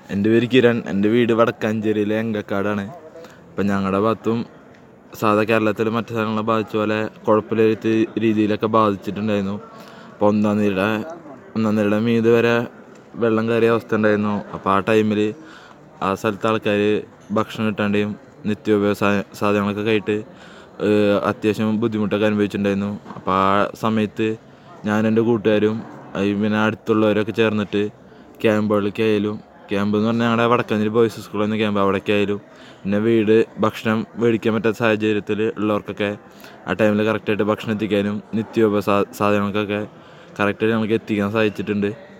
എൻ്റെ പേര് കിരൺ എൻ്റെ വീട് വടക്കാഞ്ചേരിയിലെ എങ്കക്കാടാണ് അപ്പം ഞങ്ങളുടെ ഭാഗത്തും സാധാ കേരളത്തിൽ മറ്റു സ്ഥലങ്ങളെ ബാധിച്ച പോലെ കുഴപ്പമില്ലാത്ത രീതിയിലൊക്കെ ബാധിച്ചിട്ടുണ്ടായിരുന്നു അപ്പോൾ ഒന്നാം നിരയുടെ ഒന്നാം നിരയുടെ മീത് വരെ വെള്ളം കയറിയ അവസ്ഥ ഉണ്ടായിരുന്നു അപ്പോൾ ആ ടൈമിൽ ആ സ്ഥലത്തെ ആൾക്കാർ ഭക്ഷണം കിട്ടാണ്ടെയും നിത്യോപയോഗ സാ സാധനങ്ങളൊക്കെ ആയിട്ട് ഏഹ് അത്യാവശ്യം ബുദ്ധിമുട്ടൊക്കെ അനുഭവിച്ചിട്ടുണ്ടായിരുന്നു അപ്പോൾ ആ സമയത്ത് ഞാൻ എൻ്റെ കൂട്ടുകാരും അത് പിന്നെ അടുത്തുള്ളവരൊക്കെ ചേർന്നിട്ട് ക്യാമ്പുകളിലേക്കായാലും ക്യാമ്പ് എന്ന് പറഞ്ഞാൽ ഞങ്ങളുടെ വടക്കാഞ്ചേരി ബോയ്സ് സ്കൂളിൽ നിന്ന് ക്യാമ്പ് അവിടേക്കായാലും പിന്നെ വീട് ഭക്ഷണം മേടിക്കാൻ പറ്റാത്ത സാഹചര്യത്തിൽ ഉള്ളവർക്കൊക്കെ ആ ടൈമിൽ കറക്റ്റായിട്ട് ഭക്ഷണം എത്തിക്കാനും നിത്യോപയോഗ സാ സാധനങ്ങൾക്കൊക്കെ കറക്റ്റായിട്ട് ഞങ്ങൾക്ക് എത്തിക്കാൻ സാധിച്ചിട്ടുണ്ട്